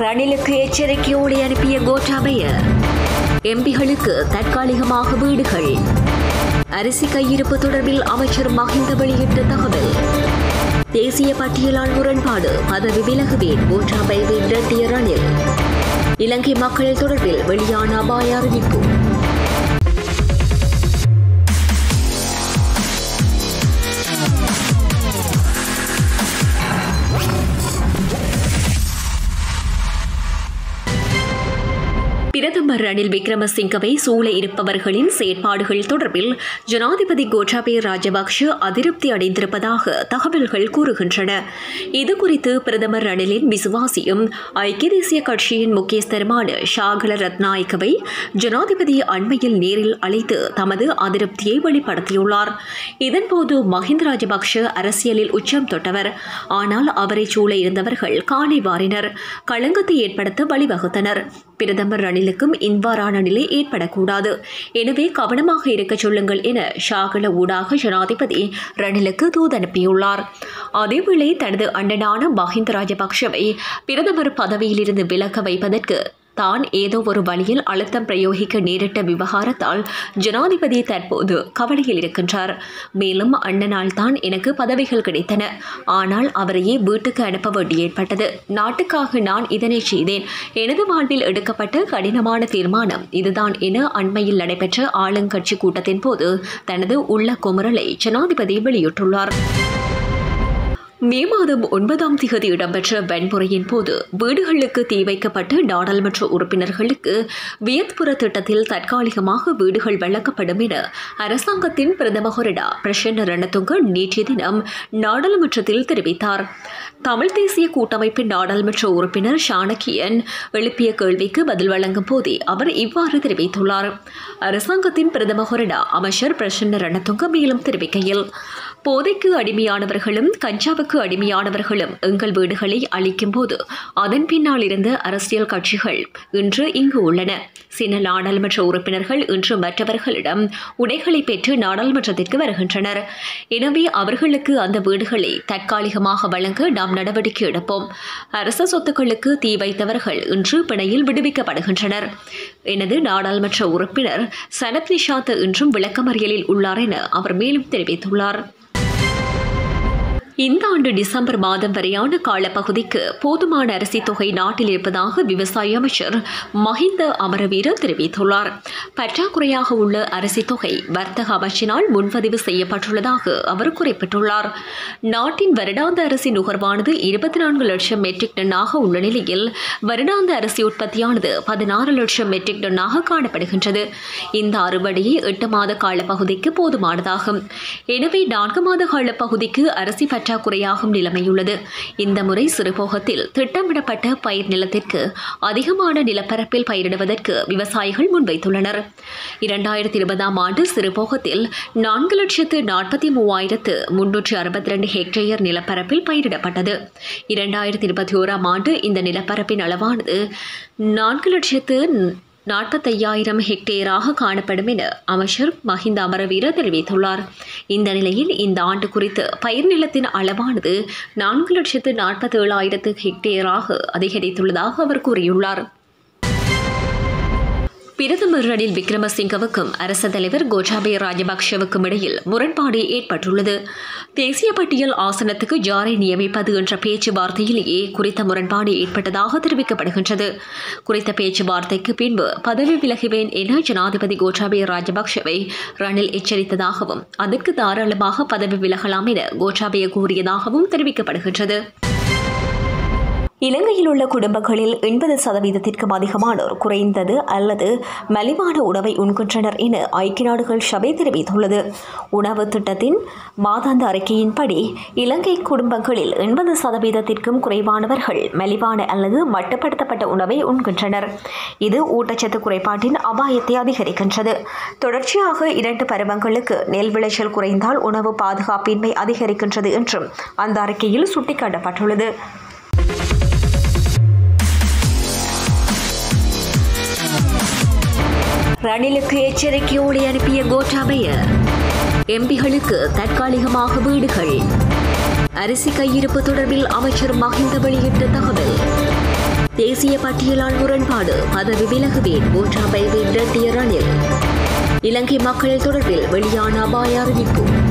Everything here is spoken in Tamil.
ரணிலுக்கு எச்சரிக்கையோடு அனுப்பிய கோட்டாபய எம்பிகளுக்கு தற்காலிகமாக வீடுகள் அரிசி கையிருப்பு தொடர்பில் அமைச்சர் மஹிந்த வெளியிட்ட தகவல் தேசிய பட்டியலால் முரண்பாடு பதவி விலகுவேன் கோட்டாபயவை விரட்டிய ரணில் இலங்கை மக்கள் தொடர்பில் வெளியான அபாய அறிவிப்பு பிரதமர் ரணில் விக்ரமசிங்கவை சூழ இருப்பவர்களின் செயற்பாடுகள் தொடர்பில் ஜனாதிபதி கோட்டாபய ராஜபக்ஷ அதிருப்தி அடைந்திருப்பதாக தகவல்கள் கூறுகின்றன இதுகுறித்து பிரதமர் ரணிலின் விசுவாசியும் ஐக்கிய தேசிய கட்சியின் முக்கியஸ்தருமான ஷாகல ரத்நாயக்கவை ஜனாதிபதி அண்மையில் நேரில் அழைத்து தமது அதிருப்தியை வெளிப்படுத்தியுள்ளார் இதன்போது மஹிந்த ராஜபக்ஷ அரசியலில் உச்சம் தொட்டவர் ஆனால் அவரை சூழ இருந்தவர்கள் காலை வாரினர் களங்கத்தை ஏற்படுத்த வழிவகுத்தனர் பிரதமர் ரணிலுக்கும் இவ்வாறான நிலை ஏற்படக்கூடாது எனவே கவனமாக இருக்கச் சொல்லுங்கள் என ஷாகல ஊடாக ஜனாதிபதி ரணிலுக்கு தூது அனுப்பியுள்ளார் அதேவேளை தனது அண்ணனான மஹிந்த ராஜபக்ஷவை பிரதமர் பதவியிலிருந்து விலக்க வைப்பதற்கு தான் ஏதோ ஒரு வழியில் அழுத்தம் பிரயோகிக்க நேரிட்ட விவகாரத்தால் ஜனாதிபதி தற்போது கவலையில் இருக்கின்றார் மேலும் அண்ணனால் தான் எனக்கு பதவிகள் கிடைத்தன ஆனால் அவரையே வீட்டுக்கு அனுப்ப வேண்டி ஏற்பட்டது நாட்டுக்காக நான் இதனை செய்தேன் எனது வாழ்வில் எடுக்கப்பட்ட கடினமான தீர்மானம் இதுதான் என அண்மையில் நடைபெற்ற ஆளுங்கட்சி கூட்டத்தின் போது தனது உள்ள குமுறலை ஜனாதிபதி வெளியிட்டுள்ளார் மே மாதம் ஒன்பதாம் திகதி இடம்பெற்ற வன்முறையின் போது வீடுகளுக்கு தீ வைக்கப்பட்ட நாடாளுமன்ற உறுப்பினர்களுக்கு வியத்புர திட்டத்தில் தற்காலிகமாக வீடுகள் வழங்கப்படும் என அரசாங்கத்தின் பிரதம கொறடா பிரசன்ன ரணதுங்க நேற்றைய தினம் நாடாளுமன்றத்தில் தெரிவித்தார் தமிழ் தேசிய கூட்டமைப்பின் நாடாளுமன்ற உறுப்பினர் சாணக்கியன் எழுப்பிய கேள்விக்கு பதில் வழங்கும் போதே அவர் இவ்வாறு தெரிவித்துள்ளார் அரசாங்கத்தின் பிரதம கொறடா அமைச்சர் பிரசன்ன ரணதுங்க மேலும் தெரிவிக்கையில் போதைக்கு அடிமையானவர்களும் கஞ்சாவுக்கு அடிமையானவர்களும் எங்கள் வீடுகளை அளிக்கும் போது அதன் பின்னால் இருந்த அரசியல் கட்சிகள் இன்று இங்கு உள்ளன சில நாடாளுமன்ற உறுப்பினர்கள் இன்று மற்றவர்களிடம் உடைகளை பெற்று நாடாளுமன்றத்திற்கு வருகின்றனர் எனவே அவர்களுக்கு அந்த வீடுகளை தற்காலிகமாக வழங்க நாம் நடவடிக்கை எடுப்போம் அரச சொத்துக்களுக்கு தீ வைத்தவர்கள் இன்று பிணையில் விடுவிக்கப்படுகின்றனர் எனது நாடாளுமன்ற உறுப்பினர் சனத் நிஷாத் இன்றும் விளக்கமறியலில் உள்ளார் என அவர் மேலும் தெரிவித்துள்ளார் இந்த ஆண்டு டிசம்பர் மாதம் வரையான காலப்பகுதிக்கு போதுமான அரிசி தொகை நாட்டில் இருப்பதாக விவசாய அமைச்சர் மஹிந்த அமரவீர தெரிவித்துள்ளார் பற்றாக்குறையாக உள்ள அரிசி தொகை வர்த்தக அமைச்சினால் முன்பதிவு செய்யப்பட்டுள்ளதாக அவர் குறிப்பிட்டுள்ளார் நாட்டின் வருடாந்த அரிசி நுகர்வானது இருபத்தி நான்கு லட்சம் மெட்ரிக் டன்னாக உள்ள நிலையில் வருடாந்த அரிசி உற்பத்தியானது பதினாறு லட்சம் மெட்ரிக் டன்னாக காணப்படுகின்றது இந்த அறுவடையே எட்டு மாத காலப்பகுதிக்கு போதுமானதாகும் எனவே நான்கு மாத காலப்பகுதிக்கு அரிசி பற்றாக்குறையாகும் நிலைமையுள்ளது இந்த முறை சிறுபோகத்தில் திட்டமிடப்பட்ட பயிர் நிலத்திற்கு அதிகமான நிலப்பரப்பில் பயிரிடுவதற்கு விவசாயிகள் முன்வைத்துள்ளனர் இரண்டாயிரத்தி இருபதாம் ஆண்டு சிறுபோகத்தில் நான்கு லட்சத்து நாற்பத்தி மூவாயிரத்து முன்னூற்றி அறுபத்தி ரெண்டு ஹெக்டேயர் நிலப்பரப்பில் பயிரிடப்பட்டது இரண்டாயிரத்தி இருபத்தி ஓராம் ஆண்டு இந்த நிலப்பரப்பின் அளவானது நான்கு லட்சத்து நாற்பத்தையாயிரம் ஹெக்டேராக காணப்படும் என அமைச்சர் மஹிந்த அமரவீர தெரிவித்துள்ளார் இந்த நிலையில் இந்த ஆண்டு குறித்து பயிர் நிலத்தின் அளவானது நான்கு லட்சத்து நாற்பத்தேழாயிரத்து ஹெக்டேராக அதிகரித்துள்ளதாக அவர் கூறியுள்ளார் பிரதமர் ரணில் விக்ரமசிங்கவுக்கும் அரச தலைவர் கோட்டாபய ராஜபக்ஷவுக்கும் இடையில் முரண்பாடு ஏற்பட்டுள்ளது தேசிய பட்டியல் ஆசனத்துக்கு ஜாரை நியமிப்பது என்ற பேச்சுவார்த்தையிலேயே குறித்த முரண்பாடு ஏற்பட்டதாக தெரிவிக்கப்படுகின்றது குறித்த பேச்சுவார்த்தைக்கு பின்பு பதவி விலகுவேன் என ஜனாதிபதி கோட்டாபய ராஜபக்ஷவை ரணில் எச்சரித்ததாகவும் அதற்கு தாராளமாக பதவி விலகலாம் என கோட்டாபய கூறியதாகவும் தெரிவிக்கப்படுகின்றது இலங்கையில் உள்ள குடும்பங்களில் எண்பது சதவீதத்திற்கும் அதிகமானோர் குறைந்தது அல்லது மலிவான உணவை உண்கின்றனர் என ஐக்கிய நாடுகள் சபை தெரிவித்துள்ளது உணவு திட்டத்தின் மாதாந்த அறிக்கையின்படி இலங்கை குடும்பங்களில் எண்பது சதவீதத்திற்கும் குறைவானவர்கள் மலிவான அல்லது மட்டுப்படுத்தப்பட்ட உணவை உண்கின்றனர் இது ஊட்டச்சத்து குறைபாட்டின் அபாயத்தை அதிகரிக்கின்றது தொடர்ச்சியாக இரண்டு பருவங்களுக்கு நெல் விளைச்சல் குறைந்தால் உணவு பாதுகாப்பின்மை அதிகரிக்கின்றது என்றும் அந்த அறிக்கையில் சுட்டிக்காட்டப்பட்டுள்ளது ரணிலுக்கு எச்சரிக்கையோடு அனுப்பிய கோட்டாபய எம்பிகளுக்கு தற்காலிகமாக வீடுகள் அரிசி கையிருப்பு தொடர்பில் அமைச்சர் மஹிந்த வெளியிட்ட தகவல் தேசிய பட்டியலால் முரண்பாடு பதவி விலகுவேன் கோட்டாபயவை விரட்டிய ரணில் இலங்கை மக்கள் தொடர்பில் வெளியான அபாய அறிவிப்பு